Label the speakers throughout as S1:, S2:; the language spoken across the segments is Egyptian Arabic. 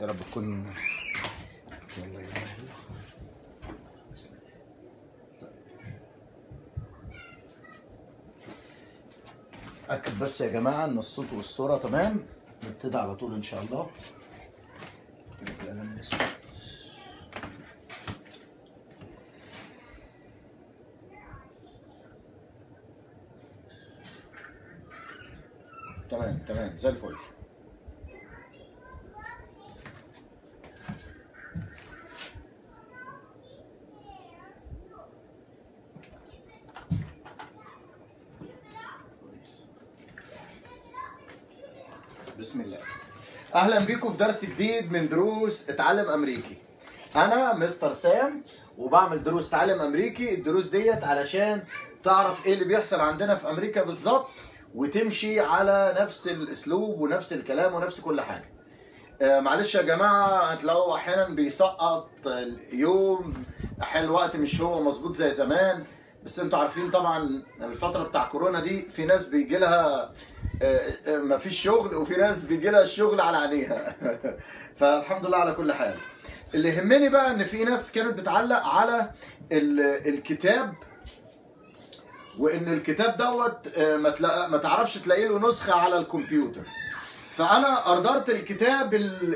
S1: يا رب تكون والله يا مهلا. بسم الله. أكد بس يا جماعة إن الصوت والصورة تمام نبتدي على طول إن شاء الله القلم الأسود. تمام تمام زي الفل بسم الله اهلا بيكم في درس جديد من دروس اتعلم امريكي انا مستر سام وبعمل دروس تعلم امريكي الدروس ديت علشان تعرف ايه اللي بيحصل عندنا في امريكا بالظبط وتمشي على نفس الاسلوب ونفس الكلام ونفس كل حاجه آه، معلش يا جماعه هتلاقوا احيانا بيسقط اليوم احيانا الوقت مش هو مظبوط زي زمان بس انتوا عارفين طبعا الفتره بتاع كورونا دي في ناس بيجي لها مفيش شغل وفي ناس بيجي لها الشغل على عينيها فالحمد لله على كل حال اللي يهمني بقى ان في ناس كانت بتعلق على ال- الكتاب وان الكتاب دوت آه، ما تلاقى ما تعرفش تلاقي له نسخه على الكمبيوتر فانا اردرت الكتاب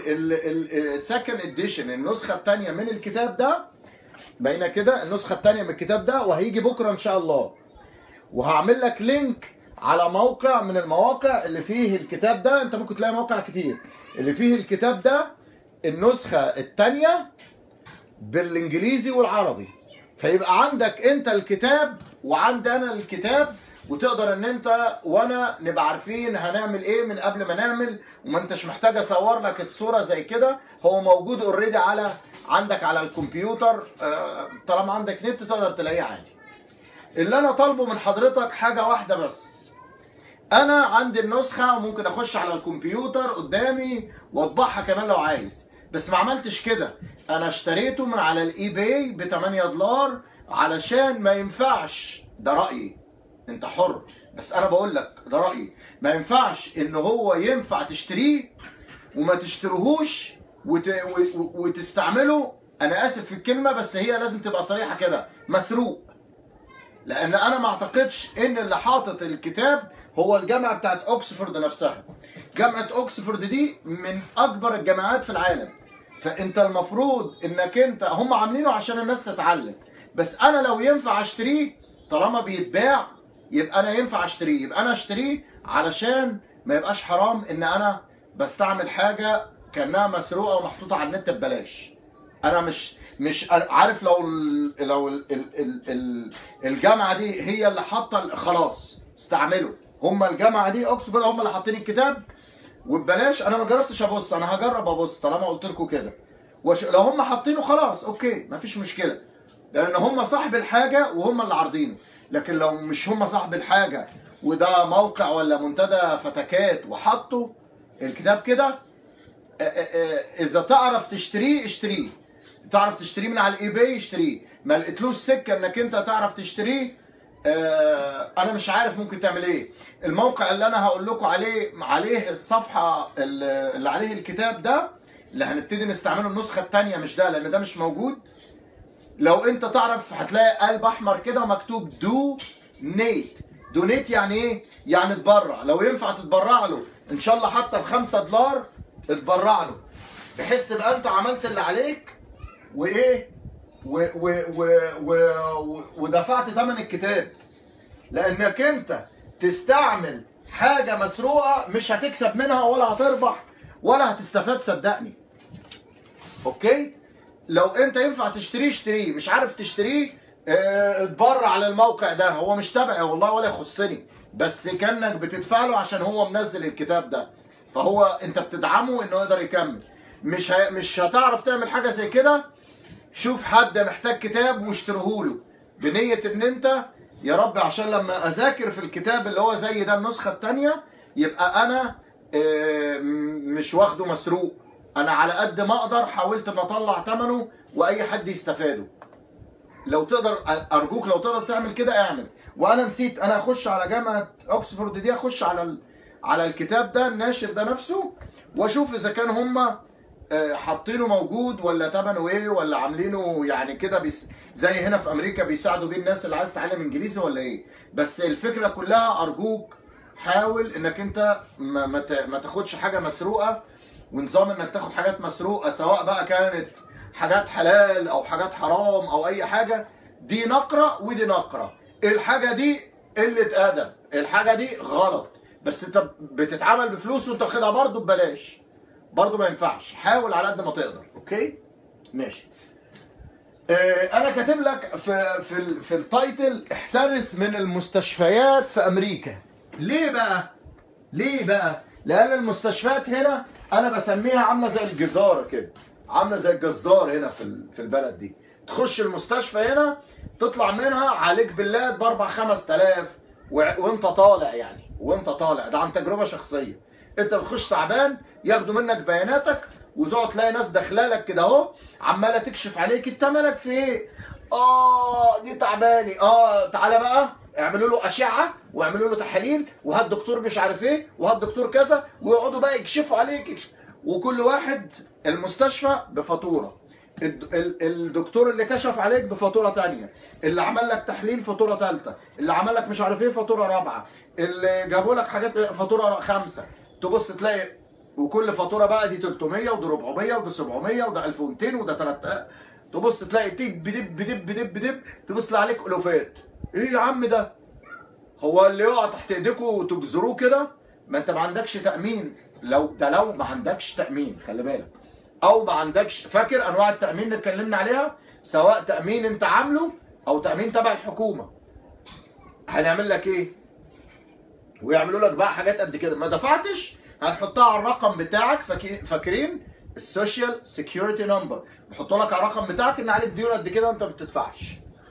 S1: السكند اديشن النسخه الثانيه من الكتاب ده باينه كده النسخه الثانيه من الكتاب ده وهيجي بكره ان شاء الله وهعمل لك لينك على موقع من المواقع اللي فيه الكتاب ده انت ممكن تلاقي مواقع كتير اللي فيه الكتاب ده النسخه الثانيه بالانجليزي والعربي فيبقى عندك انت الكتاب وعندي انا الكتاب وتقدر ان انت وانا نبقى عارفين هنعمل ايه من قبل ما نعمل وما انتش محتاج اصور لك الصوره زي كده هو موجود اوريدي على عندك على الكمبيوتر آه، طالما عندك نت تقدر تلاقيه عادي اللي انا طالبه من حضرتك حاجه واحده بس انا عندي النسخه وممكن اخش على الكمبيوتر قدامي واطبعها كمان لو عايز بس ما عملتش كده انا اشتريته من على الاي باي ب 8 دولار علشان ما ينفعش ده رايي انت حر بس انا بقول لك ده رايي ما ينفعش ان هو ينفع تشتريه وما تشتريهوش وت... و- و- وتستعمله انا اسف في الكلمه بس هي لازم تبقى صريحه كده مسروق لان انا ما اعتقدش ان اللي حاطط الكتاب هو الجامعه بتاعت اوكسفورد نفسها جامعه اوكسفورد دي من اكبر الجامعات في العالم فانت المفروض انك انت هم عاملينه عشان الناس تتعلم بس انا لو ينفع اشتريه طالما بيتباع يبقى انا ينفع اشتريه يبقى انا اشتريه علشان ما يبقاش حرام ان انا بستعمل حاجه كانها مسروقه ومحطوطه على النت ببلاش انا مش مش عارف لو ال لو ال ال ال ال الجامعه دي هي اللي حاطه ال- خلاص استعملوا هم الجامعه دي اوكسفورد هم اللي حاطين الكتاب وببلاش انا ما جربتش ابص انا هجرب ابص طالما قلت لكم كده وش... لو هم حاطينه خلاص اوكي مفيش مشكله لان هم صاحب الحاجه وهم اللي عارضينه لكن لو مش هم صاحب الحاجه وده موقع ولا منتدى فتكات وحطوا الكتاب كده آه، آه، آه، اذا تعرف تشتريه اشتريه تعرف تشتريه من على الاي باي اشتريه ما لقيتلوش سكه انك انت تعرف تشتريه آه انا مش عارف ممكن تعمل ايه الموقع اللي انا هقول لكم عليه عليه الصفحه اللي اللي عليه الكتاب ده اللي هنبتدي نستعمله النسخه الثانيه مش ده لان ده مش موجود لو انت تعرف هتلاقي قلب احمر كده ومكتوب دو نيت دونيت يعني ايه يعني تبرع لو ينفع تتبرع له ان شاء الله حتى بخمسة دولار اتبرع له بحيث تبقى انت عملت اللي عليك وايه و و و و و ودفعت ثمن الكتاب لانك انت تستعمل حاجه مسروقه مش هتكسب منها ولا هتربح ولا هتستفاد صدقني اوكي لو انت ينفع تشتريه اشتريه مش عارف تشتريه اه، اتبرع على الموقع ده هو مش تبعي والله ولا يخصني بس كانك بتدفع له عشان هو منزل الكتاب ده فهو انت بتدعمه انه يقدر يكمل مش ه... مش هتعرف تعمل حاجه زي كده شوف حد محتاج كتاب واشتريهوله بنيه ان انت يا رب عشان لما اذاكر في الكتاب اللي هو زي ده النسخه الثانيه يبقى انا اه، م- مش واخده مسروق انا على قد ما اقدر حاولت ان اطلع ثمنه واي حد يستفاده لو تقدر ارجوك لو تقدر تعمل كده اعمل وانا نسيت انا اخش على جامعه اوكسفورد دي اخش على ال... على الكتاب ده الناشر ده نفسه واشوف اذا كان هم آه، حاطينه موجود ولا ثمنه ايه ولا عاملينه يعني كده بيس زي هنا في امريكا بيساعدوا بيه الناس اللي عايز تتعلم انجليزي ولا ايه بس الفكره كلها ارجوك حاول انك انت ما, ما, ت- ما تاخدش حاجه مسروقه ونظام انك تاخد حاجات مسروقه سواء بقى كانت حاجات حلال او حاجات حرام او اي حاجه دي نقره ودي نقره الحاجه دي قله ادب الحاجه دي غلط بس انت بتتعامل بفلوس وانت واخدها برضه ببلاش برضه ما ينفعش حاول على قد ما تقدر اوكي ماشي آه، انا كاتب لك في في ال- في التايتل احترس من المستشفيات في امريكا ليه بقى ليه بقى لان المستشفيات هنا انا بسميها عامله زي الجزاره كده عامله زي الجزار هنا في ال- في البلد دي تخش المستشفى هنا تطلع منها عليك بالله باربع خمس تلاف و- وانت طالع يعني وانت طالع ده عن تجربه شخصيه انت بتخش تعبان ياخدوا منك بياناتك وتقعد تلاقي ناس داخله لك كده اهو عماله تكشف عليك انت مالك في ايه؟ اه دي تعباني اه تعالى بقى اعملوا له اشعه واعملوا له تحاليل وهات دكتور مش عارف ايه وهات دكتور كذا ويقعدوا بقى يكشفوا عليك يكشف. وكل واحد المستشفى بفاتوره الد- ال- الدكتور اللي كشف عليك بفاتوره تانية اللي عمل لك تحليل فاتوره ثالثه اللي عمل لك مش عارف ايه فاتوره رابعه اللي جابوا لك حاجات فاتوره خمسه تبص تلاقي وكل فاتوره بقى دي 300 وده 400 وده 700 وده 1200 وده 3000 تبص تلاقي دب دب دب دب دب تبص تلاقي عليك الوفات ايه يا عم ده هو اللي يقع تحت ايديكوا وتجزروه كده ما انت ما عندكش تامين لو ده لو ما عندكش تامين خلي بالك او ما عندكش فاكر انواع التامين اللي اتكلمنا عليها سواء تامين انت عامله او تامين تبع الحكومه هنعمل لك ايه ويعملوا لك بقى حاجات قد كده ما دفعتش هنحطها على الرقم بتاعك فاكي- فاكرين السوشيال سكيورتي نمبر بيحطوا لك على الرقم بتاعك ان عليك ديون قد كده وانت ما بتدفعش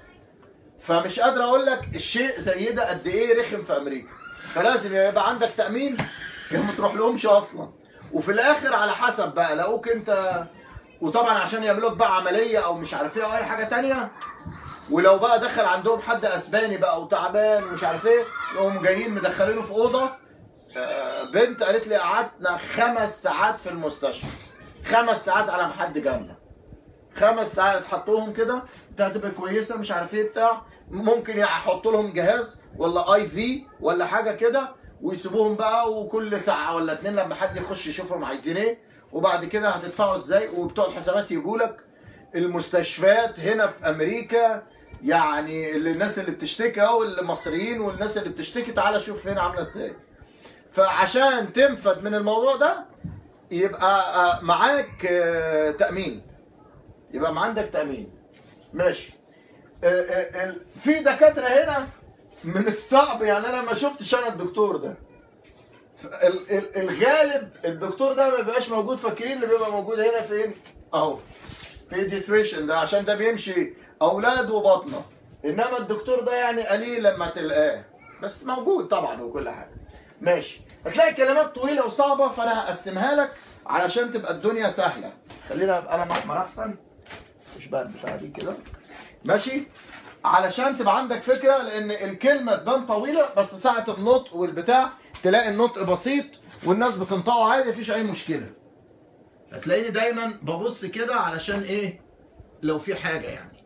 S1: فمش قادر اقول لك الشيء زي ده قد ايه رخم في امريكا فلازم يا يبقى عندك تامين يا ما تروح لهمش اصلا وفي الاخر على حسب بقى لقوك انت وطبعا عشان يعملوا لك بقى عمليه او مش عارف ايه او اي حاجه تانية ولو بقى دخل عندهم حد اسباني بقى وتعبان ومش عارف ايه يقوموا جايين مدخلينه في اوضه آه، بنت قالت لي قعدنا خمس ساعات في المستشفى خمس ساعات على ما حد جنبنا خمس ساعات حطوهم كده انت هتبقى كويسه مش عارف ايه بتاع ممكن يحطوا لهم جهاز ولا اي في ولا حاجه كده ويسيبوهم بقى وكل ساعه ولا اتنين لما حد يخش يشوفهم عايزين ايه وبعد كده هتدفعوا ازاي وبتوع الحسابات يجوا لك المستشفيات هنا في امريكا يعني اللي الناس اللي بتشتكي اهو المصريين والناس اللي بتشتكي تعالى شوف هنا عامله ازاي فعشان تنفد من الموضوع ده يبقى آه، معاك آه، تامين يبقى ما عندك تامين ماشي آه، آه، ال- في دكاتره هنا من الصعب يعني انا ما شفتش انا الدكتور ده ف- ال- ال- الغالب الدكتور ده ما بيبقاش موجود فاكرين اللي بيبقى موجود هنا فين اهو بيديتريشن ده عشان ده بيمشي اولاد وبطنه انما الدكتور ده يعني قليل لما تلقاه بس موجود طبعا وكل حاجه ماشي هتلاقي كلمات طويله وصعبه فانا هقسمها لك علشان تبقى الدنيا سهله خلينا بقلم احمر احسن مش بقى البتاعه دي كده ماشي علشان تبقى عندك فكره لان الكلمه تبان طويله بس ساعه النطق والبتاع تلاقي النطق بسيط والناس بتنطقه عادي مفيش اي مشكله هتلاقيني دايما ببص كده علشان ايه لو في حاجه يعني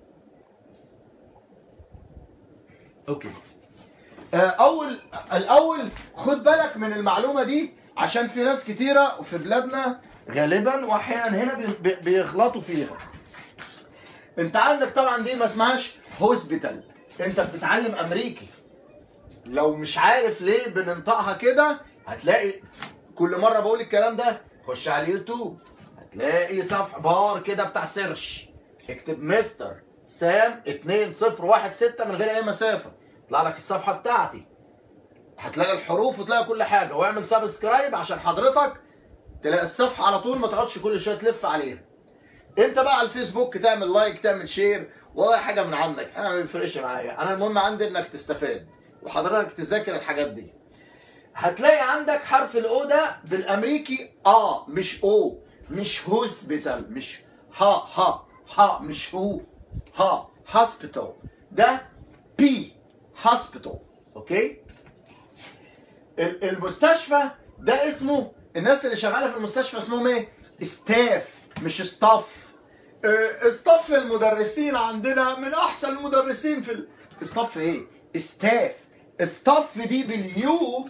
S1: اوكي آه، اول الاول خد بالك من المعلومه دي عشان في ناس كتيره في بلادنا غالبا واحيانا هنا بي- بي- بيغلطوا فيها انت عندك طبعا دي ما اسمهاش هوسبيتال انت بتتعلم امريكي لو مش عارف ليه بننطقها كده هتلاقي كل مره بقول الكلام ده خش على اليوتيوب هتلاقي صفحه بار كده بتاع سيرش اكتب مستر سام 2016 من غير اي مسافه يطلع لك الصفحه بتاعتي هتلاقي الحروف وتلاقي كل حاجه واعمل سبسكرايب عشان حضرتك تلاقي الصفحه على طول ما تقعدش كل شويه تلف عليها انت بقى على الفيسبوك تعمل لايك تعمل شير ولا حاجه من عندك انا ما بيفرقش معايا انا المهم عندي انك تستفاد وحضرتك تذاكر الحاجات دي هتلاقي عندك حرف الاو ده بالامريكي اه مش او مش هوسبيتال مش ها ها ها مش هو ها هوسبيتال ده بي هوسبيتال اوكي ال- المستشفى ده اسمه الناس اللي شغاله في المستشفى اسمهم ايه ستاف مش ستاف ستاف المدرسين عندنا من احسن المدرسين في ال... ستاف ايه ستاف ستاف دي باليو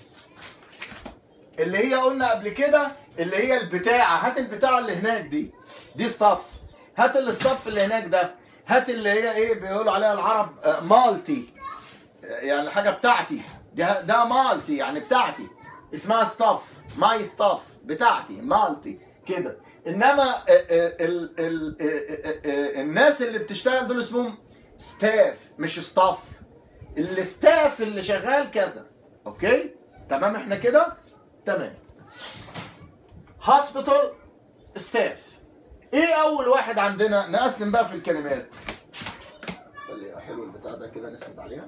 S1: اللي هي قلنا قبل كده اللي هي البتاعه هات البتاعه اللي هناك دي دي ستاف هات الستاف اللي هناك ده هات اللي هي ايه بيقولوا عليها العرب آه، مالتي يعني حاجه بتاعتي ده ده مالتي يعني بتاعتي اسمها ستاف ماي ستاف بتاعتي مالتي كده انما آه، آه، ال ال آه، آه، الناس اللي بتشتغل دول اسمهم ستاف مش ستاف الستاف اللي شغال كذا اوكي تمام احنا كده تمام هوسبيتال ستاف ايه اول واحد عندنا نقسم بقى في الكلمات خلي حلو البتاع ده كده نسند عليها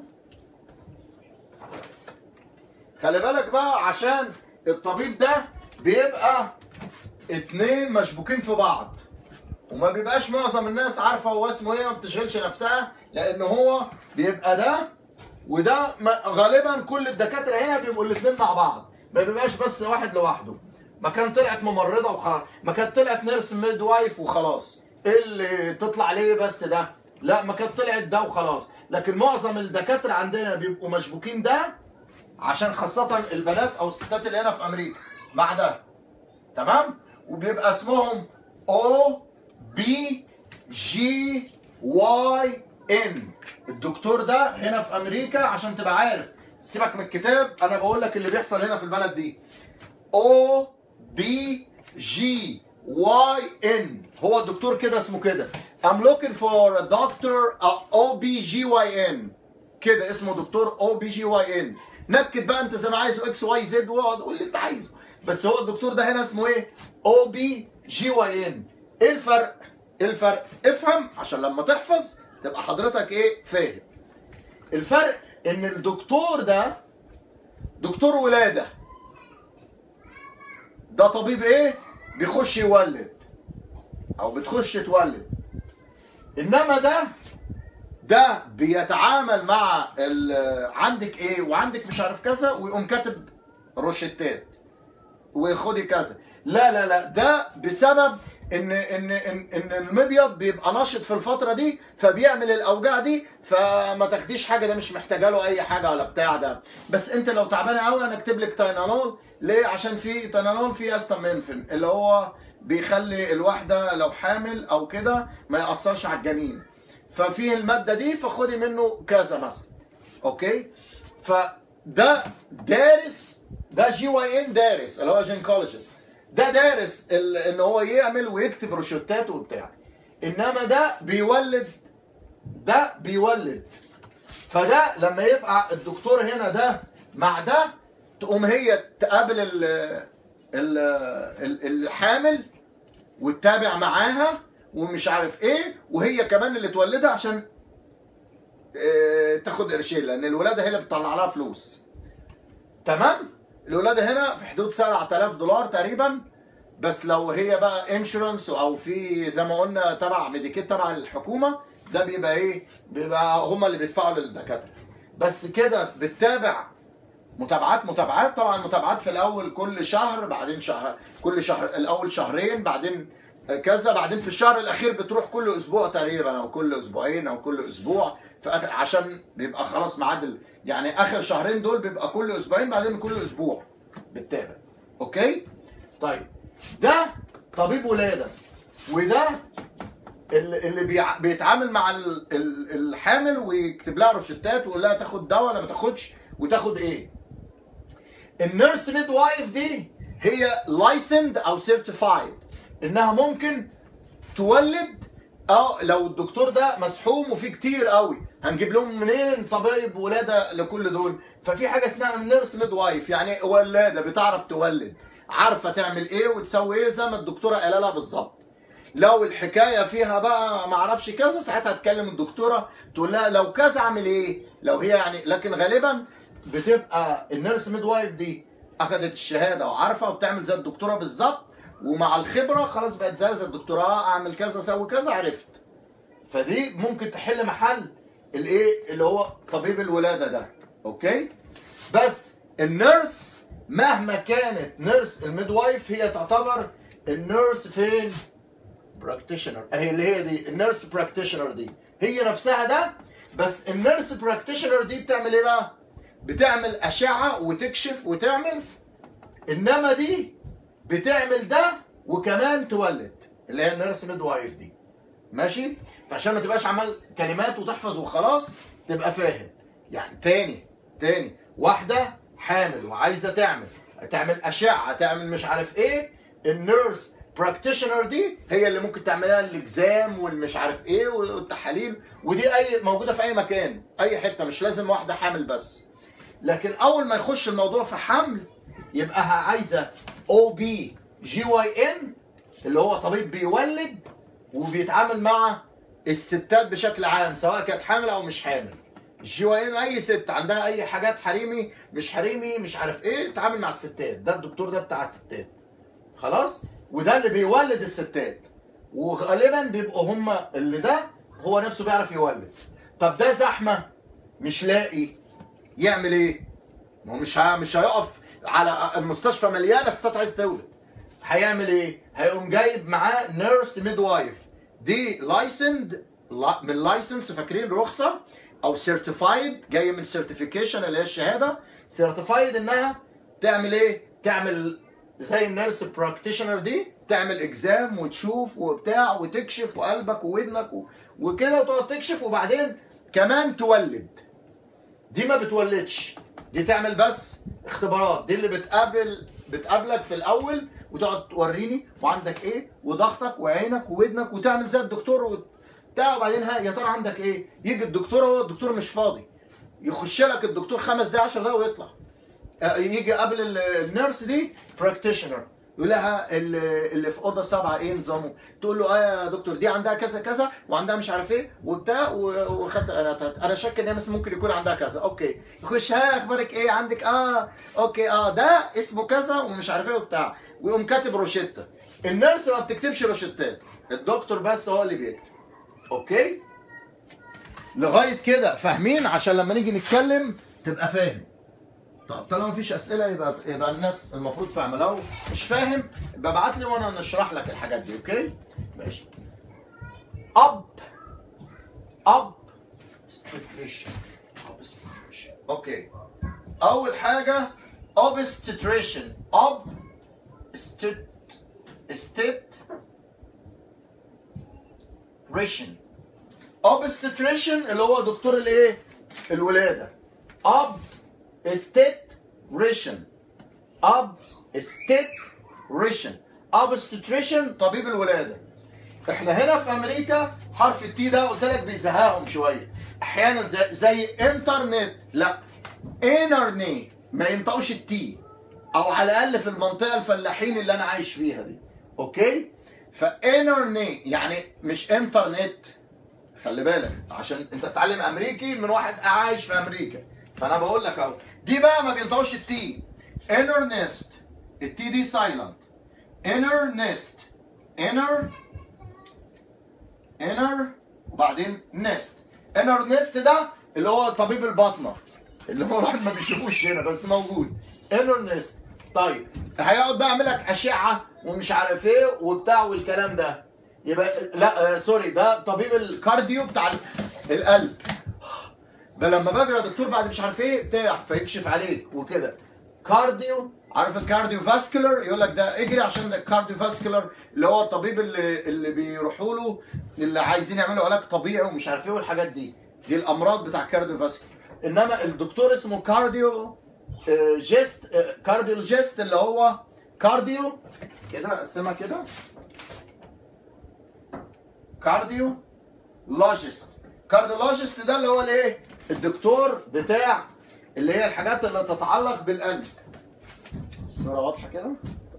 S1: خلي بالك بقى عشان الطبيب ده بيبقى اتنين مشبوكين في بعض وما بيبقاش معظم الناس عارفه هو اسمه ايه ما بتشغلش نفسها لان هو بيبقى ده وده ما- غالبا كل الدكاتره هنا بيبقوا الاثنين مع بعض ما بيبقاش بس واحد لوحده ما كان طلعت ممرضه وخلاص ما كانت طلعت نيرس ميد وايف وخلاص ايه اللي تطلع ليه بس ده لا ما كانت طلعت ده وخلاص لكن معظم الدكاتره عندنا بيبقوا مشبوكين ده عشان خاصه البنات او الستات اللي هنا في امريكا مع ده تمام وبيبقى اسمهم او بي جي واي ان الدكتور ده هنا في امريكا عشان تبقى عارف سيبك من الكتاب انا بقول لك اللي بيحصل هنا في البلد دي او بي جي واي ان هو الدكتور كده اسمه كده I'm looking for a doctor uh, OBGYN كده اسمه دكتور OBGYN نكد بقى انت زي ما عايزه اكس واي زد واقعد قول اللي انت عايزه بس هو الدكتور ده هنا اسمه ايه OBGYN ايه الفرق ايه الفرق افهم عشان لما تحفظ تبقى حضرتك ايه فاهم الفرق ان الدكتور ده دكتور ولاده ده طبيب ايه بيخش يولد او بتخش تولد انما ده ده بيتعامل مع ال- عندك ايه وعندك مش عارف كذا ويقوم كاتب روشتات وخدي كذا لا لا لا ده بسبب ان ان ان, إن المبيض بيبقى نشط في الفتره دي فبيعمل الاوجاع دي فما تاخديش حاجه ده مش محتاجه له اي حاجه ولا بتاع ده بس انت لو تعبانه قوي انا اكتب لك تاينانول ليه عشان في تاينانول في استامينفين اللي هو بيخلي الواحده لو حامل او كده ما ياثرش على الجنين ففيه الماده دي فخدي منه كذا مثلا اوكي فده دارس ده جي واي ان دارس اللي هو جينكولوجيست ده دارس ال- ان هو يعمل ويكتب روشتات وبتاع انما ده بيولد ده بيولد فده لما يبقى الدكتور هنا ده مع ده تقوم هي تقابل ال ال ال- الحامل وتتابع معاها ومش عارف ايه وهي كمان اللي تولدها عشان آه، تاخد قرشين لان الولاده هي اللي بتطلع لها فلوس تمام الولاده هنا في حدود 7000 دولار تقريبا بس لو هي بقى انشورنس او في زي ما قلنا تبع ميديكيت تبع الحكومه ده بيبقى ايه بيبقى هما اللي بيدفعوا للدكاتره بس كده بتتابع متابعات متابعات طبعا متابعات في الاول كل شهر بعدين شهر كل شهر الاول شهرين بعدين كذا بعدين في الشهر الاخير بتروح كل اسبوع تقريبا او كل اسبوعين او كل اسبوع في آخر عشان بيبقى خلاص ميعاد ال- يعني اخر شهرين دول بيبقى كل اسبوعين بعدين كل اسبوع بتتابع اوكي طيب ده طبيب ولاده وده اللي اللي بيع- بيتعامل مع ال- ال- الحامل ويكتب لها روشتات ويقول لها تاخد دواء ولا ما تاخدش وتاخد ايه النيرس ميد وايف دي هي لايسند او سيرتيفايد انها ممكن تولد اه لو الدكتور ده مسحوم وفي كتير قوي هنجيب لهم منين طبيب ولاده لكل دول ففي حاجه اسمها نيرس ميد وايف يعني ولاده بتعرف تولد عارفه تعمل ايه وتسوي ايه زي ما الدكتوره قال لها بالظبط لو الحكايه فيها بقى ما اعرفش كذا ساعتها تكلم الدكتوره تقول لها لو كذا اعمل ايه لو هي يعني لكن غالبا بتبقى النيرس ميد وايف دي اخذت الشهاده وعارفه وبتعمل زي الدكتوره بالظبط ومع الخبره خلاص بقت زي زي الدكتوراه اعمل كذا اسوي كذا عرفت فدي ممكن تحل محل الايه اللي هو طبيب الولاده ده اوكي بس النيرس مهما كانت نيرس الميد وايف هي تعتبر النيرس فين براكتيشنر اهي اللي هي دي النيرس براكتيشنر دي هي نفسها ده بس النيرس براكتيشنر دي بتعمل ايه بقى؟ بتعمل اشعه وتكشف وتعمل انما دي بتعمل ده وكمان تولد اللي هي النيرس ميد وايف دي ماشي فعشان ما تبقاش عمال كلمات وتحفظ وخلاص تبقى فاهم يعني تاني تاني واحده حامل وعايزه تعمل تعمل اشعه تعمل مش عارف ايه النيرس براكتيشنر دي هي اللي ممكن تعملها الاكزام والمش عارف ايه والتحاليل ودي اي موجوده في اي مكان اي حته مش لازم واحده حامل بس لكن اول ما يخش الموضوع في حمل يبقى عايزه او بي جي واي ان اللي هو طبيب بيولد وبيتعامل مع الستات بشكل عام سواء كانت حامل او مش حامل الجي واي ان اي ست عندها اي حاجات حريمي مش حريمي مش عارف ايه تتعامل مع الستات ده الدكتور ده بتاع الستات خلاص وده اللي بيولد الستات وغالبا بيبقوا هم اللي ده هو نفسه بيعرف يولد طب ده زحمه مش لاقي يعمل ايه ما هو مش ها مش هيقف على المستشفى مليانه ستات عايز تولد هيعمل ايه هيقوم جايب معاه نيرس ميد وايف دي لايسند من لايسنس فاكرين رخصه او سيرتيفايد جايه من سيرتيفيكيشن اللي هي الشهاده سيرتيفايد انها تعمل ايه تعمل زي النيرس براكتيشنر دي تعمل اكزام وتشوف وبتاع وتكشف وقلبك وودنك و- وكده وتقعد تكشف وبعدين كمان تولد دي ما بتولدش دي تعمل بس اختبارات دي اللي بتقابل بتقابلك في الاول وتقعد توريني وعندك ايه وضغطك وعينك وودنك وتعمل زي الدكتور وبتاع وبعدين ها يا ترى عندك ايه يجي الدكتور هو الدكتور مش فاضي يخش لك الدكتور خمس دقايق 10 دقايق ويطلع آه، يجي قبل ال- النيرس دي براكتيشنر يقول لها ال- اللي في اوضه سبعه ايه نظامه؟ تقول له اه يا دكتور دي عندها كذا كذا وعندها مش عارف ايه وبتاع و- وخدت انا انا شاك ان هي مثلا ممكن يكون عندها كذا اوكي يخش ها اخبارك ايه عندك اه اوكي اه ده اسمه كذا ومش عارف ايه وبتاع ويقوم كاتب روشته النيرس ما بتكتبش روشتات الدكتور بس هو اللي بيكتب اوكي لغايه كده فاهمين عشان لما نيجي نتكلم تبقى فاهم طب طالما مفيش اسئله يبقى يبقى الناس المفروض فاهمه لو مش فاهم يبقى ابعت لي وانا نشرح لك الحاجات دي اوكي ماشي اب اب obstetrician obstetrician اوكي اول حاجه obstetrician ob stit stit ration obstetrician اللي هو دكتور الايه الولاده اب استيت ريشن اب استيت ريشن obstetrician طبيب الولاده احنا هنا في امريكا حرف التي ده قلت لك بيزهقهم شويه احيانا زي, زي انترنت لا انرني ما ينطقوش التي او على الاقل في المنطقه الفلاحين اللي انا عايش فيها دي اوكي فانرني يعني مش انترنت خلي بالك عشان انت تتعلم امريكي من واحد عايش في امريكا فانا بقول لك اهو دي بقى ما بينطقوش التي inner nest التي دي سايلنت inner nest inner inner وبعدين nest inner nest ده اللي هو طبيب الباطنه اللي هو الواحد ما بيشوفوش هنا بس موجود inner nest طيب هيقعد بقى يعمل لك اشعه ومش عارف ايه وبتاع والكلام ده يبقى لا آه سوري ده طبيب الكارديو بتاع ال- القلب ده لما باجي يا دكتور بعد مش عارف ايه بتاع فيكشف عليك وكده كارديو عارف الكارديو فاسكولار يقول لك ده اجري عشان ده الكارديو فاسكولار اللي هو الطبيب اللي اللي بيروحوا له اللي عايزين يعملوا علاج طبيعي ومش عارف ايه والحاجات دي دي الامراض بتاع الكارديو فاسكولار انما الدكتور اسمه كارديو آه، جيست آه، كارديولوجيست اللي هو كارديو كده اقسمها كده كارديو لوجيست كارديولوجيست ده اللي هو الايه الدكتور بتاع اللي هي الحاجات اللي تتعلق بالقلب الصوره واضحه كده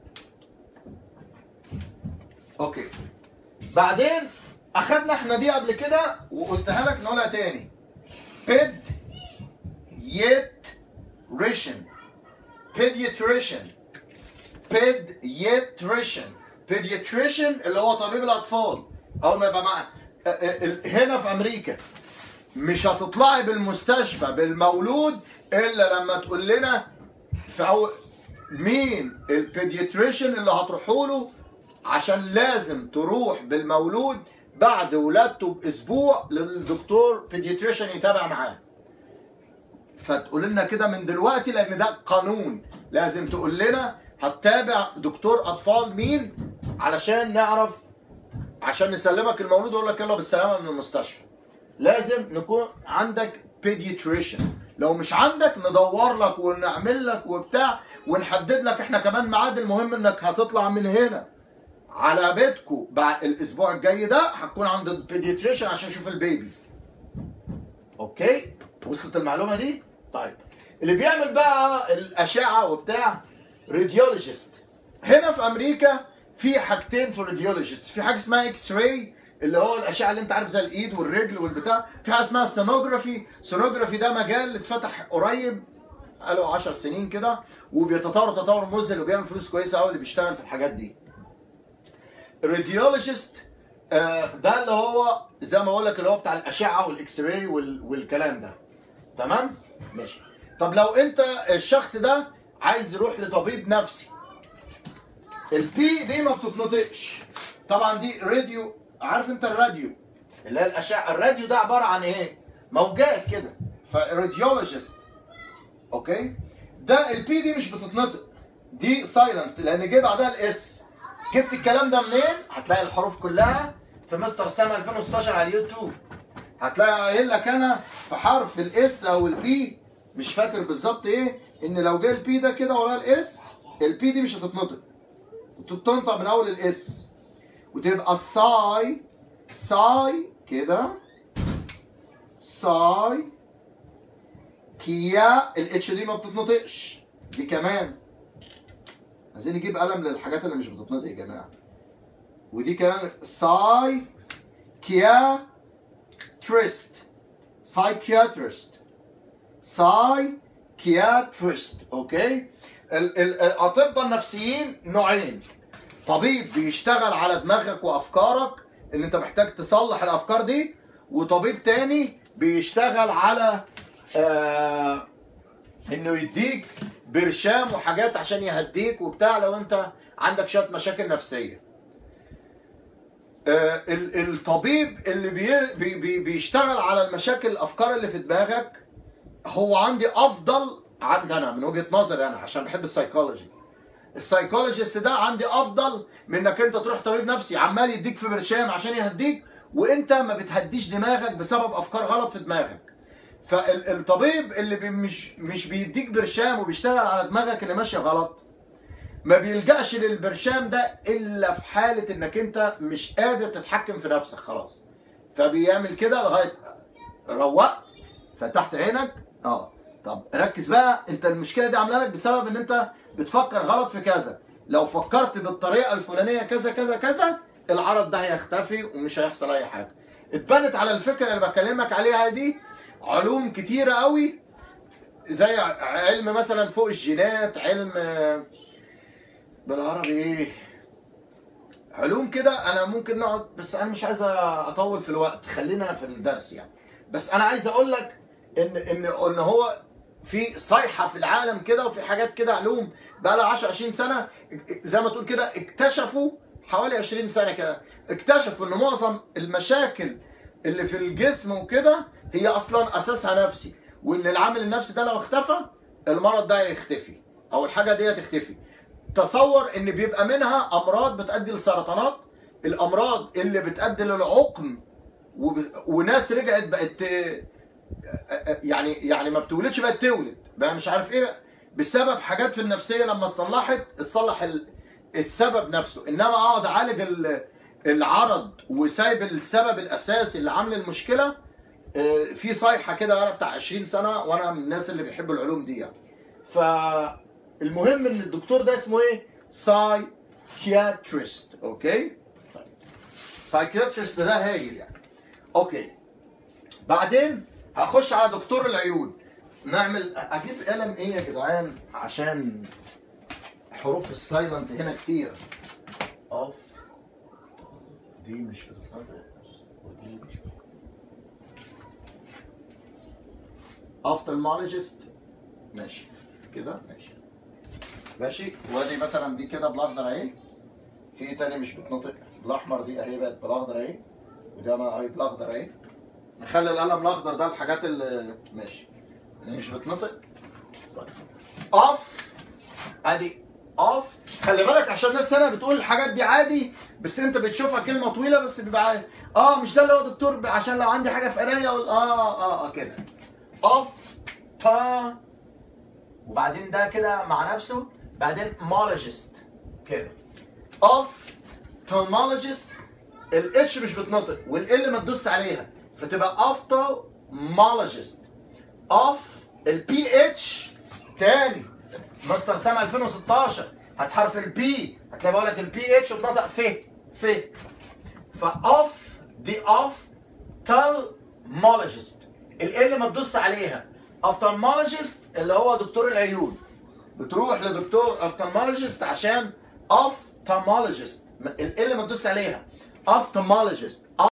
S1: اوكي بعدين اخدنا احنا دي قبل كده وقلتها لك نقولها تاني بيد يت ريشن pediatrician pediatrician pediatrician اللي هو طبيب الاطفال اول ما يبقى معاه اه اه ال- هنا في امريكا مش هتطلعي بالمستشفى بالمولود الا لما تقول لنا في أول مين البيدياتريشن اللي هتروحوا له عشان لازم تروح بالمولود بعد ولادته باسبوع للدكتور بيدياتريشن يتابع معاه فتقول لنا كده من دلوقتي لان ده قانون لازم تقول لنا هتتابع دكتور اطفال مين علشان نعرف عشان نسلمك المولود ويقول لك يلا بالسلامه من المستشفى لازم نكون عندك بيدياتريشن لو مش عندك ندور لك ونعمل لك وبتاع ونحدد لك احنا كمان ميعاد المهم انك هتطلع من هنا على بيتكو بعد الاسبوع الجاي ده هتكون عند البيدياتريشن عشان اشوف البيبي اوكي وصلت المعلومه دي طيب اللي بيعمل بقى الاشعه وبتاع راديولوجيست هنا في امريكا في حاجتين في الراديولوجيست في حاجه اسمها اكس راي اللي هو الاشعه اللي انت عارف زي الايد والرجل والبتاع في حاجه اسمها سونوجرافي سونوجرافي ده مجال اتفتح قريب قالوا 10 سنين كده وبيتطور تطور مذهل وبيعمل فلوس كويسه قوي اللي بيشتغل في الحاجات دي الراديولوجيست آه، ده اللي هو زي ما بقول لك اللي هو بتاع الاشعه والاكس راي وال- والكلام ده تمام ماشي طب لو انت الشخص ده عايز يروح لطبيب نفسي البي دي ما بتتنطقش طبعا دي راديو عارف انت الراديو اللي هي الاشعه الراديو ده عباره عن ايه موجات كده فراديولوجيست اوكي ده البي دي مش بتتنطق دي سايلنت لان جه بعدها الاس جبت الكلام ده منين هتلاقي الحروف كلها في مستر سام 2016 على اليوتيوب هتلاقي قايل لك انا في حرف الاس او البي مش فاكر بالظبط ايه ان لو جه البي ده كده وراه الاس البي دي مش هتتنطق تتنطق من اول الاس وتبقى الساي ساي كده ساي كيا الاتش دي ما بتتنطقش دي كمان عايزين نجيب قلم للحاجات اللي مش بتتنطق يا جماعه ودي كمان ساي كيا تريست سايكياتريست سايكياتريست اوكي ال- ال- الاطباء النفسيين نوعين طبيب بيشتغل على دماغك وافكارك ان انت محتاج تصلح الافكار دي وطبيب تاني بيشتغل على آه انه يديك برشام وحاجات عشان يهديك وبتاع لو انت عندك شويه مشاكل نفسيه آه، ال- الطبيب اللي بي بي بي بيشتغل على المشاكل الافكار اللي في دماغك هو عندي افضل عندنا من وجهه نظري انا عشان بحب السايكولوجي السايكولوجيست ده عندي افضل من انك انت تروح طبيب نفسي عمال يديك في برشام عشان يهديك وانت ما بتهديش دماغك بسبب افكار غلط في دماغك فالطبيب اللي بي مش مش بيديك برشام وبيشتغل على دماغك اللي ماشيه غلط ما بيلجأش للبرشام ده الا في حاله انك انت مش قادر تتحكم في نفسك خلاص فبيعمل كده لغايه روقت فتحت عينك اه طب ركز بقى انت المشكله دي عامله لك بسبب ان انت بتفكر غلط في كذا لو فكرت بالطريقه الفلانيه كذا كذا كذا العرض ده هيختفي ومش هيحصل اي حاجه اتبنت على الفكره اللي بكلمك عليها دي علوم كتيره قوي زي علم مثلا فوق الجينات علم بالعربي ايه علوم كده انا ممكن نقعد بس انا مش عايز اطول في الوقت خلينا في الدرس يعني بس انا عايز اقول لك ان ان ان هو في صيحه في العالم كده وفي حاجات كده علوم بقى لها 10 20 سنه زي ما تقول كده اكتشفوا حوالي 20 سنه كده اكتشفوا ان معظم المشاكل اللي في الجسم وكده هي اصلا اساسها نفسي وان العامل النفسي ده لو اختفى المرض ده هيختفي او الحاجه دي هتختفي تصور ان بيبقى منها امراض بتؤدي لسرطانات الامراض اللي بتؤدي للعقم وب... وناس رجعت بقت يعني يعني ما بتولدش بقت تولد بقى مش عارف ايه بسبب حاجات في النفسيه لما اتصلحت اتصلح ال... السبب نفسه انما اقعد اعالج ال... العرض وسايب السبب الاساسي اللي عامل المشكله في صيحه كده بقى بتاع 20 سنه وانا من الناس اللي بيحبوا العلوم دي يعني فالمهم ان الدكتور ده اسمه ايه سايكياتريست اوكي سايكياتريست ده هايل يعني اوكي بعدين هخش على دكتور العيون نعمل اجيب قلم ايه يا جدعان عشان حروف السايلنت هنا كتير اوف دي مش بتتنطق ودي مش اوفتالمولوجيست ماشي كده ماشي ماشي وادي مثلا دي كده بلاندر اهي في ايه تاني مش بتنطق بالاحمر دي اهي بقت بالاخضر اهي وده ما اهي بالاخضر اهي نخلي القلم الاخضر ده الحاجات اللي ماشي اللي مش بتنطق اوف ادي اوف خلي بالك عشان الناس هنا بتقول الحاجات دي عادي بس انت بتشوفها كلمه طويله بس بيبقى عادي اه مش ده اللي هو دكتور ب- عشان لو عندي حاجه في قرايه اقول اه اه اه كده اوف تا وبعدين ده كده مع نفسه بعدين مولوجيست كده اوف تومولوجيست الاتش مش بتنطق والال ما تدوس عليها فتبقى اوفتالمولوجيست اوف البي اتش تاني ماستر سام 2016 هات حرف البي هتلاقي بقول لك البي اتش بتنطق ف ف فاوف دي اوف تالمولوجيست ال ما تدوس عليها اوفتالمولوجيست اللي هو دكتور العيون بتروح لدكتور اوفتالمولوجيست عشان اوفتالمولوجيست ال ما تدوس عليها اوفتالمولوجيست